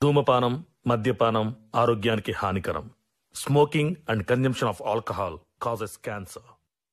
ధూమపానం మద్యపానం ఆరోగ్యానికి హానికరం smoking and consumption of alcohol causes cancer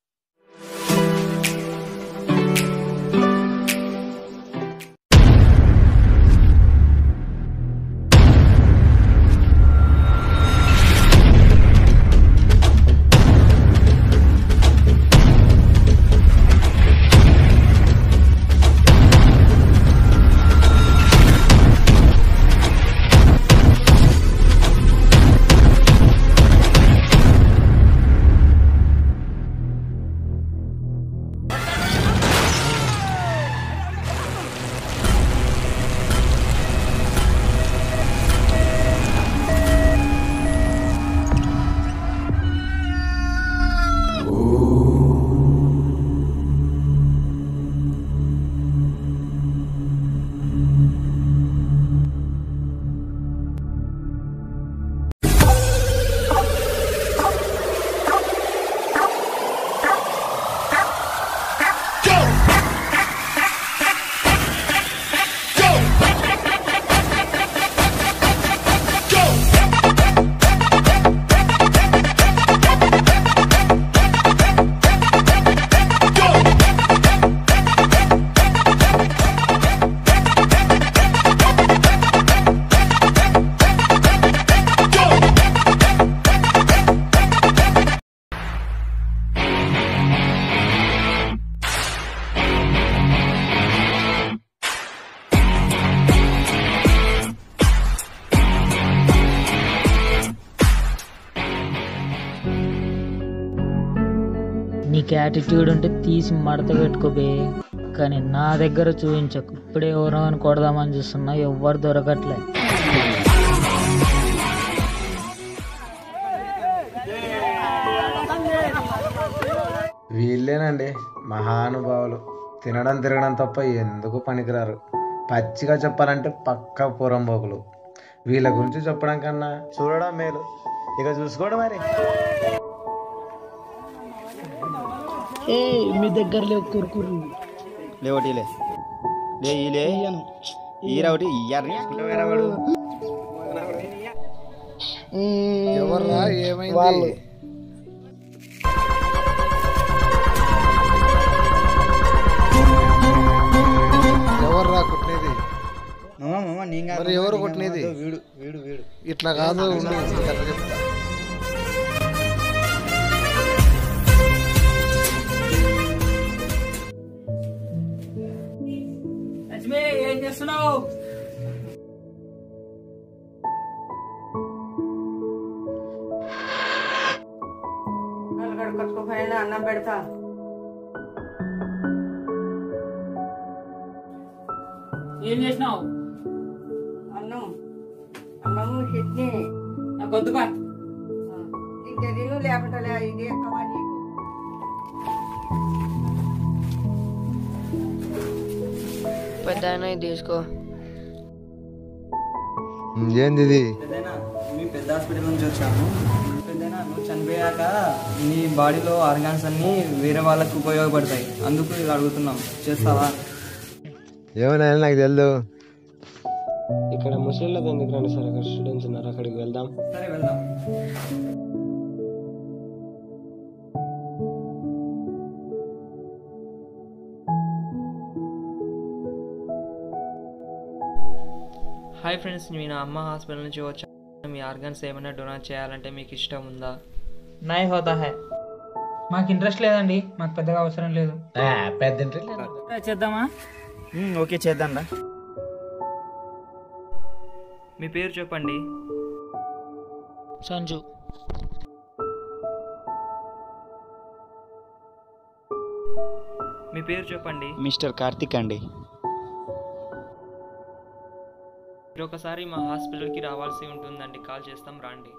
నీకు యాటిట్యూడ్ ఉంటే తీసి మడత పెట్టుకోబే కానీ నా దగ్గర చూపించకు ఇప్పుడే ఎవరో అని కొడదామని చూస్తున్నా ఎవ్వరు దొరకట్లే వీళ్ళేనండి మహానుభావులు తినడం తిరగడం తప్ప ఎందుకు పనికిరారు పచ్చిగా చెప్పాలంటే పక్క పురంబోకులు వీళ్ళ గురించి చెప్పడం కన్నా చూడడం మేలు ఇక చూసుకోండి మరి మీ దగ్గర లేవు కురుకురు లేవటిలే లే ఈలే ఈర ఒకటి ఇయ్యారు ఎవర్రా ఏమైంది ఎవర్రా కుట్టినది మరి ఎవరు కొట్టినది వీడు వీడు వీడు ఇట్లా కాదు ఉండు, ఇట్లా చెప్తా. ఏం చేస్తున్నావు కట్టుకోపోయినా అన్నం పెడతా ఏం చేసినావు అన్నం అన్నము చట్నీ నాకు వద్దుగా ఇంకా తిను లేకుండా లే ఇది ఎక్కువ నీకు పెద్ద తీసుకో ఏంది ఇది పెద్దనా మీ పెద్ద హాస్పిటల్ నుంచి వచ్చాము పెద్దనా నువ్వు చనిపోయాక నీ బాడీలో ఆర్గాన్స్ అన్నీ వేరే వాళ్ళకు ఉపయోగపడతాయి అందుకు ఇది అడుగుతున్నాం చేస్తావా ఏమైనా నాకు తెలియదు ఇక్కడ ముస్లింలకు ఎందుకు రండి సార్ అక్కడ స్టూడెంట్స్ ఉన్నారు అక్కడికి వెళ్దాం సరే వెళ్దాం హాయ్ ఫ్రెండ్స్ నేను అమ్మ హాస్పిటల్ నుంచి వచ్చాను మీ ఆర్గన్స్ ఏమైనా డొనేట్ చేయాలంటే మీకు ఇష్టం ఉందా నాయ్ హోతా హై మాకు ఇంట్రెస్ట్ లేదండి మాకు పెద్దగా అవసరం లేదు పెద్ద చేద్దామా ఓకే చేద్దాం రా మీ పేరు చెప్పండి సంజు మీ పేరు చెప్పండి మిస్టర్ కార్తిక్ అండి మీరు ఒకసారి మా హాస్పిటల్కి రావాల్సి ఉంటుందండి కాల్ చేస్తాం రండి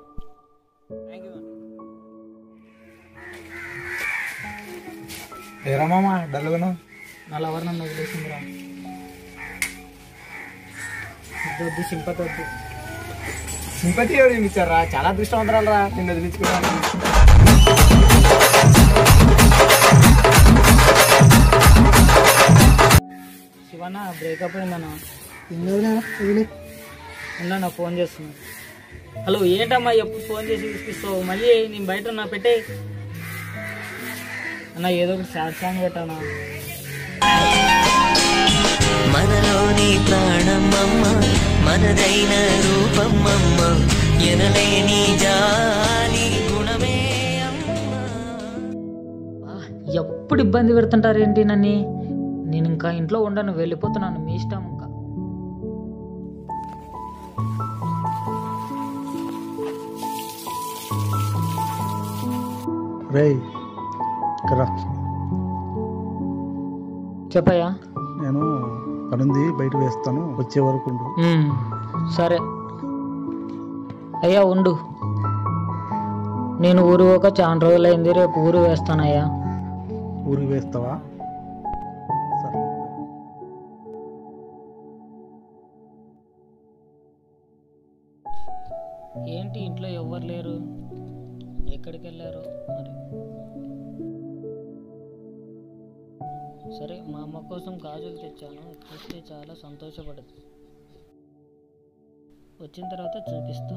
ఏరా మామ డల్లుగును నా లవర్ నన్ను వదిలేసిందిరా వద్దు, వద్దు సింపతి వద్దు సింపతి ఎవరు ఇచ్చారా చాలా అదృష్టవంతరాలు రా నిన్ను వదిలించుకోవడానికి శివన్న బ్రేకప్ అయిందన్న అన్న నా ఫోన్ చేస్తున్నా హలో ఏంటమ్మా ఎప్పుడు ఫోన్ చేసి విసిపిస్తావు మళ్ళీ నేను బయట ఉన్నా పెట్టే అన్న ఏదో ఒకటి సాడ్ సాంగ్ పెట్టానా మనలోని ప్రాణమమ్మ మనదైన రూపమమ్మ ఎనలేని జాలి గుణమే ఆ, ఎప్పుడు ఇబ్బంది పెడుతుంటారేంటి నన్ను నేను ఇంకా ఇంట్లో ఉండను వెళ్ళిపోతున్నాను మీ ఇష్టం ఇంకా రేయ్ ఇక్కడ చెప్పయ్యా నేను పనుంది బయట వేస్తాను వచ్చే వరకు ఉండు ఉమ్, సరే అయ్యా ఉండు నేను ఊరు ఒక చాలా రోజులైంది రేపు ఊరు వేస్తానయ్యా ఊరికి వేస్తావా సరే ఏంటి ఇంట్లో ఎవ్వరు లేరు ఎక్కడికి వెళ్ళారు మరి సరే మా అమ్మ కోసం గాజులు తెచ్చాను చూస్తే చాలా సంతోషపడదు వచ్చిన తర్వాత చూపిస్తా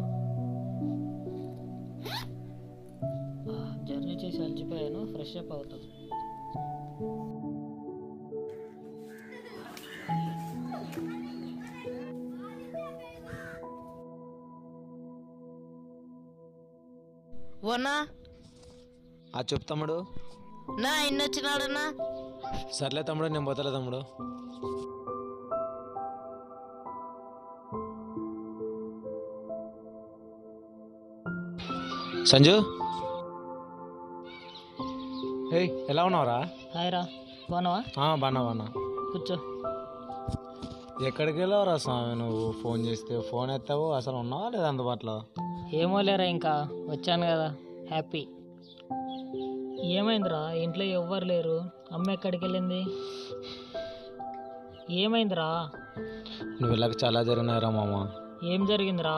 ఆ, జర్నీ చేసి అలసిపోయాను ఫ్రెష్ అప్ అవుతాను ఓనా ఆ చెప్పు తమ్ముడు నా ఇన్న వచ్చినాడన్నా సర్లే తమ్ముడు నేను పోతలే తమ్ముడు సంజు హే ఎలా ఉన్నావురా హాయ్ రా బాగున్నావా ఆ, బానా బానా కూర్చో ఎక్కడికి వెళ్ళావురా స్వామి నువ్వు ఫోన్ చేస్తే ఫోన్ ఎత్తావు అసలు ఉన్నావా లేదా అందుబాటులో ఏమో లేరా ఇంకా వచ్చాను కదా హ్యాపీ ఏమైందిరా ఇంట్లో ఎవ్వరు లేరు అమ్మ ఎక్కడికి వెళ్ళింది ఏమైందిరా నువ్వు వెళ్ళక చాలా జరిగినాయిరా మామ ఏం జరిగిందిరా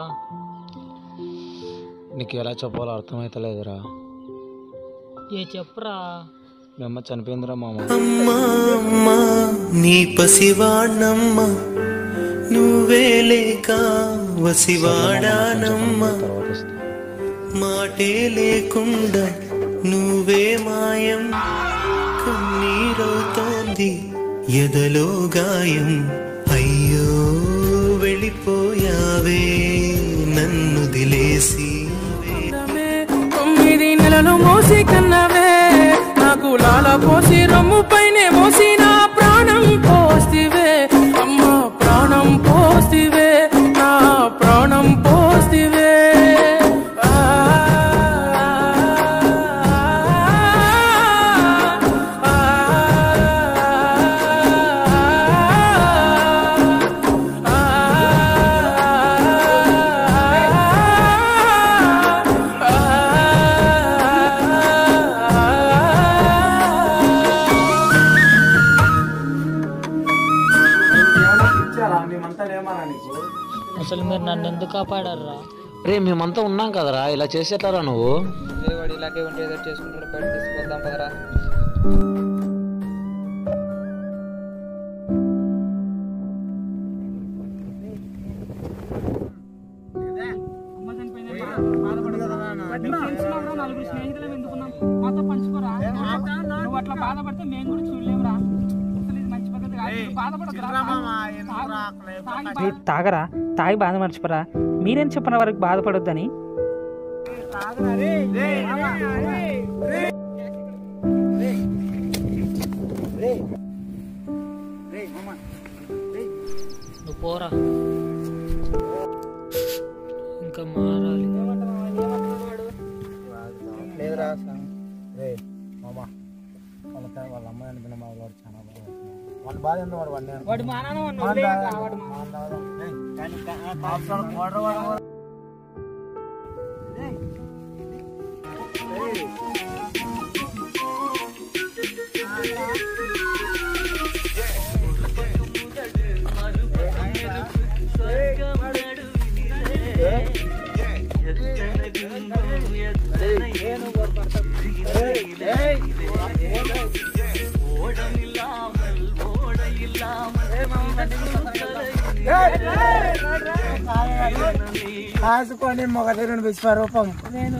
నీకు ఎలా చెప్పాలో అర్థమవుతలేదురా ఏ చెప్పురా మీ అమ్మ చనిపోయిందిరా మామ అమ్మా అమ్మా నీ పసివాణమ్మ నువ్వే లేక వసివాడానమ్మా తర్వాత వస్తా మాటే లేకుండా నువ్వే మాయం కన్నీరవుతోంది ఎదలో గాయం అయ్యో వెళ్ళిపోయావే నన్ను దిలేసి తొమ్మిది నెలలు మోసి కన్నవే నాకు లాల పోసి రొమ్ము పైనే మోసి నా ప్రాణం పోస్తివే అమ్మ ప్రాణం పోస్తివే నా ప్రాణం పోస్తివే ఆ, ఆ, ఇచ్చారా మేమంతా ఏమన్నా నీకు అసలు మీరు నన్ను ఎందుకు కాపాడారా రే మేమంతా ఉన్నాం కదరా ఇలా చేసేటారా నువ్వు ఏ వాడు ఇలాగే ఉంటే ఏదో చేసుకుంటాడు బయట తీసుకొద్దాం పదరా నలుగురు స్నేహితులం ఎందుకున్నాం మాతో పంచుకోరా నువ్వు అట్లా బాధపడితే మేము కూడా చూడలేమురా అసలు ఇది మంచి పద్ధతి కాదు. నువ్వు బాధపడకురా. తాగి- తాగి బా- తాగరా తాగి బాధ మర్చిపోరా మీరేం చెప్పిన వారికి బాధపడొద్దని నువ్వు పోరా ఇంకా మారాలి లేదురా రే మామ వాళ్ళ త- వాళ్ళ అమ్మాయి అనుకున్న మా వాడు చాలా బాగా వాళ్ళ బాధ ఏందో వాడు వండే వాడు మా నాన్న వాడిని వదిలేయకురా, వాడు మా- ఓడమిల్లాமல் ఓడ ఇల్లాமல் కాసుకొని మొగతీరుని విశ్వరూపం నేను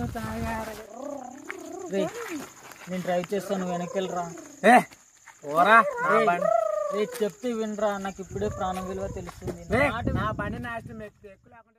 రేయ్, నేను డ్రైవ్ చేస్తాను వెనక్కి వెళ్ళరా ఏ ఓరా నా రేయ్, బండి రేయ్, చెప్తే వినరా నాకు ఇప్పుడే ప్రాణం విలువ తెలుస్తుంది రే, మాట నా బండి నాశనం ఎక్కు ఎక్కు లేకుండా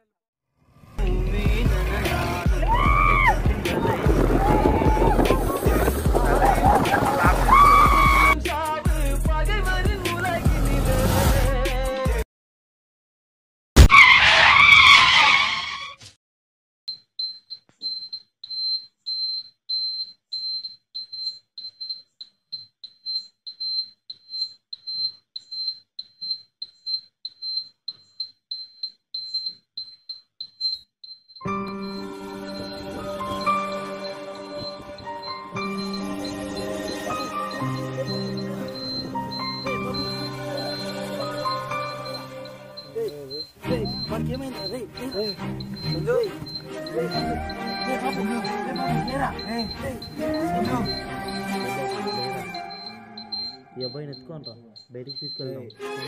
ఈ అబ్బాయిని ఎత్తుకోండి రా బయటికి తీసుకెళ్దాం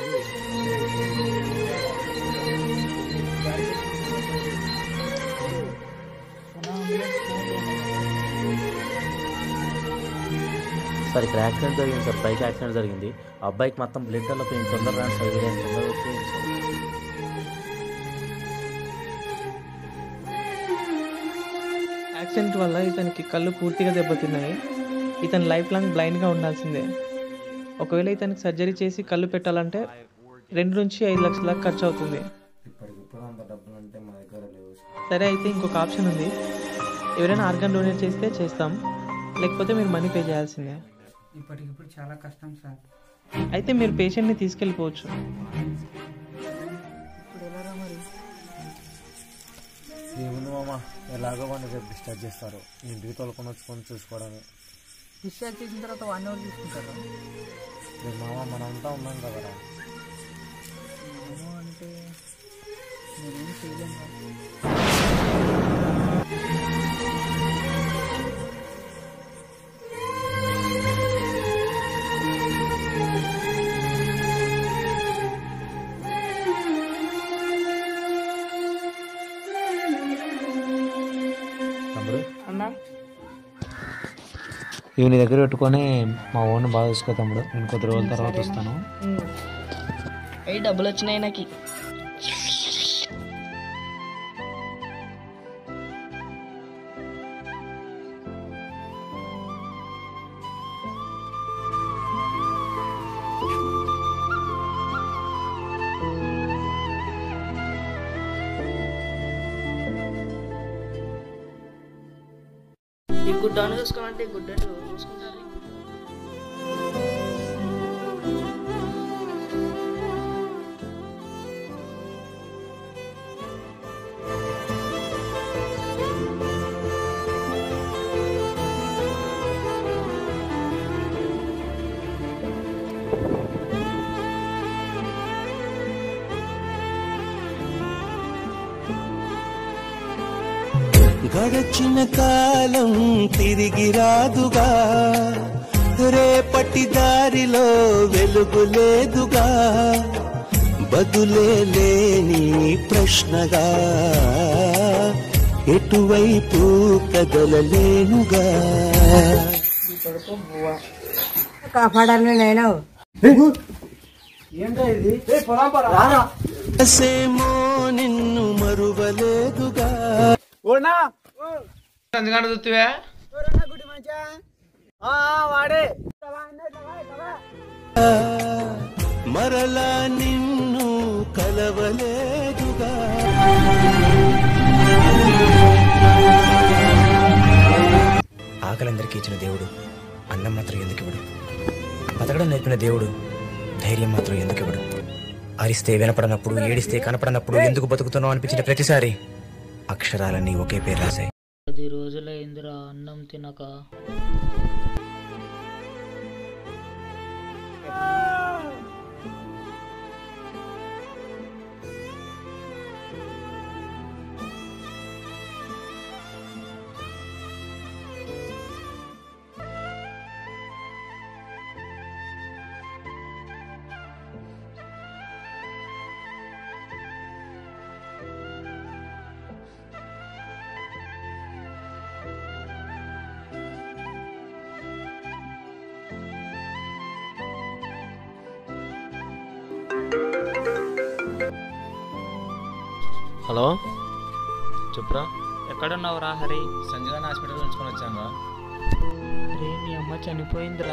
సార్ ఇక్కడ యాక్సిడెంట్ జరిగింది సార్ బైక్ యాక్సిడెంట్ జరిగింది ఆ అబ్బాయికి మొత్తం బ్లడ్ అలా పోయింది తొందరగా రండి సార్ వీలైనంత తొందరగా వచ్చేయండి సార్ యాక్సిడెంట్ వల్ల ఇతనికి కళ్ళు పూర్తిగా దెబ్బతిన్నాయి ఇతను లైఫ్ లాంగ్ బ్లైండ్గా ఉండాల్సిందే ఒకవేళ ఇతనికి సర్జరీ చేసి కళ్ళు పెట్టాలంటే రెండు నుంచి ఐదు లక్షల దాకా ఖర్చు అవుతుంది ఇప్పటికిప్పుడు అంత డబ్బులు అంటే మా దగ్గర లేవు సరే అయితే ఇంకొక ఆప్షన్ ఉంది ఎవరైనా ఆర్గన్ డొనేట్ చేస్తే చేస్తాం లేకపోతే మీరు మనీ పే చేయాల్సిందే ఇప్పటికిప్పుడు చాలా కష్టం సార్ అయితే మీరు పేషెంట్ని తీసుకెళ్ళిపోవచ్చు ఏముంది మామ ఎలాగో వాడిని రేపు డిస్టర్బ్ చేస్తారు ఇంటికి తోలుకొని వచ్చుకొని చూసుకోవడమే డిశ్చార్జ్ చేసిన తర్వాత వన్ అవర్ తీసుకుంటారు రేపు మామ మనంతా ఉన్నాం కదరా అంటే నేనేం చేయలేను తమ్ముడు అన్నా ఇవి నీ దగ్గర పెట్టుకొని మా ఓన్ బాగా చూసుకో తమ్ముడు నేను కొద్ది రోజుల తర్వాత వస్తాను అయ్యి డబ్బులు వచ్చినాయి నాకు ఈ గుడ్డను చూసుకోమంటే ఈ గుడ్డ చూసుకుంటారు గడచిన కాలం తిరిగి రాదుగా రేపటి దారిలో వెలుగు లేదుగా బదులే లేని ప్రశ్నగా ఎటువైపు కదలలేనుగా కాపాడాలి నేను ఏంటో ఇది ఏ పొలం పరా సేమో నిన్ను మరువలేదుగా ఓనా సంతకాడ చూస్తువే గుడి మంచా ఆ ఆ, వాడే మరలా నిన్ను కలవలేదుగా ఆకలందరికీ ఇచ్చిన దేవుడు అన్నం మాత్రం ఎందుకు ఇవ్వడు బతకడం నేర్పిన దేవుడు ధైర్యం మాత్రం ఎందుకు ఇవ్వడు అరిస్తే వినపడనప్పుడు ఏడిస్తే కనపడనప్పుడు ఎందుకు బతుకుతున్నావు అనిపించిన ప్రతిసారి అక్షరాలన్నీ ఒకే పేరు రాశాయి పది రోజులైందిరా అన్నం తినక హలో చెప్పురా ఎక్కడున్నావురా హరి సంజయ్ హాస్పిటల్ ఉంచుకొని వచ్చాను రా రే మీ అమ్మ చనిపోయిందిరా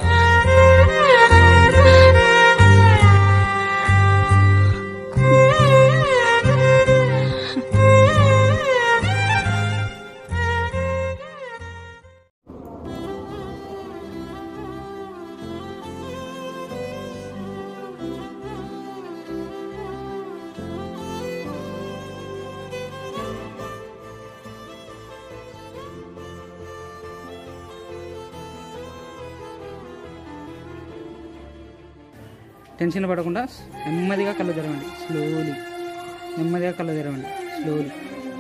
టెన్షన్ పడకుండా నెమ్మదిగా కళ్ళు తెరవండి స్లోలీ నెమ్మదిగా కళ్ళు తెరవండి స్లోలీ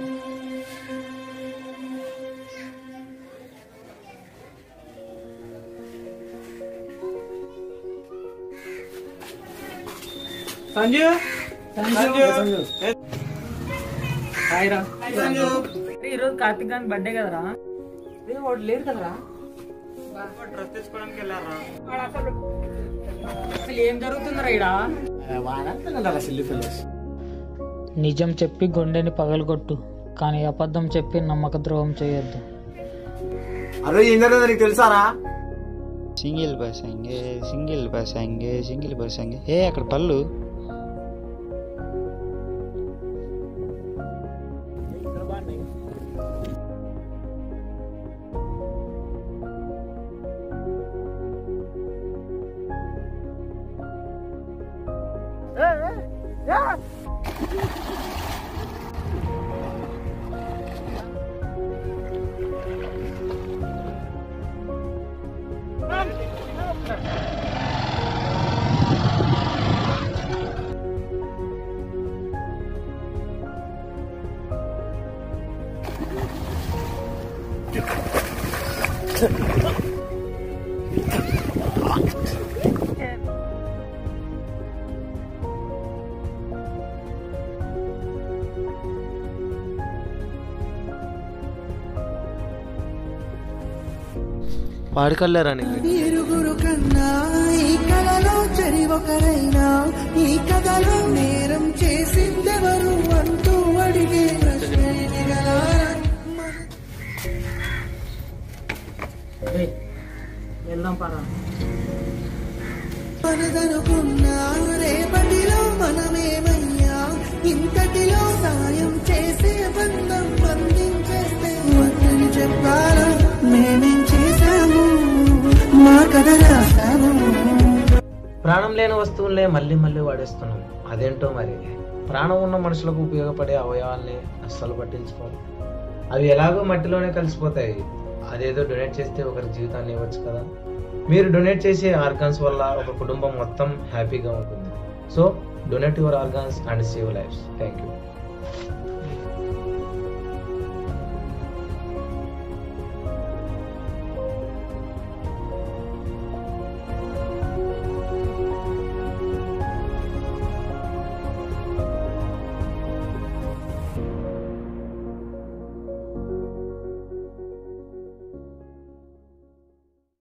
సంజు సంజు హాయ్ రా ఈరోజు కార్తీక్ గారి బర్త్డే కదరా ఏ వాడు లేరు కదరా డ్రెస్ తెచ్చుకోవడానికి వెళ్ళారా వాడు అసలు అసలు ఏం జరుగుతుందిరా ఈడ సిల్లీ ఫెలోస్ నిజం చెప్పి గుండెని పగలగొట్టు కానీ అబద్ధం చెప్పి నమ్మక ద్రోహం చేయొద్దు అరే ఏం జరుగుతుందో నీకు తెలుసారా సింగిల్ బస్ అంగే సింగిల్ బస్ అంగే సింగిల్ బస్ అంగే ఏ అక్కడ పళ్ళు వాడికల్లేరా నీకు ఇరుగురు కన్నా ఈ కలలో చెరి ఒకరైనా ఈ కథలో నేరం చేసిందెవరు అంటూ అడిగే ప్రశ్న ఇదిగలా. వెళ్దాం పరా మనదనుకున్నా రేపటిలో మనమేమయ్యా ఇంతటిలో సాయం చేసే బంధం బంధించేస్తే వద్దని చెప్పాలా మేమేం చేశాము మా కథ రాశాము ప్రాణం లేని వస్తువులే మళ్ళీ మళ్ళీ వాడేస్తున్నాం అదేంటో మరి ప్రాణం ఉన్న మనుషులకు ఉపయోగపడే అవయవాల్ని అస్సలు పట్టించుకోం అవి ఎలాగో మట్టిలోనే కలిసిపోతాయి అదేదో డొనేట్ చేస్తే ఒకరి జీవితాన్ని ఇవ్వచ్చు కదా మీరు డొనేట్ చేసే ఆర్గాన్స్ వల్ల ఒక కుటుంబం మొత్తం హ్యాపీగా ఉంటుంది so donate your organs and save lifes thank you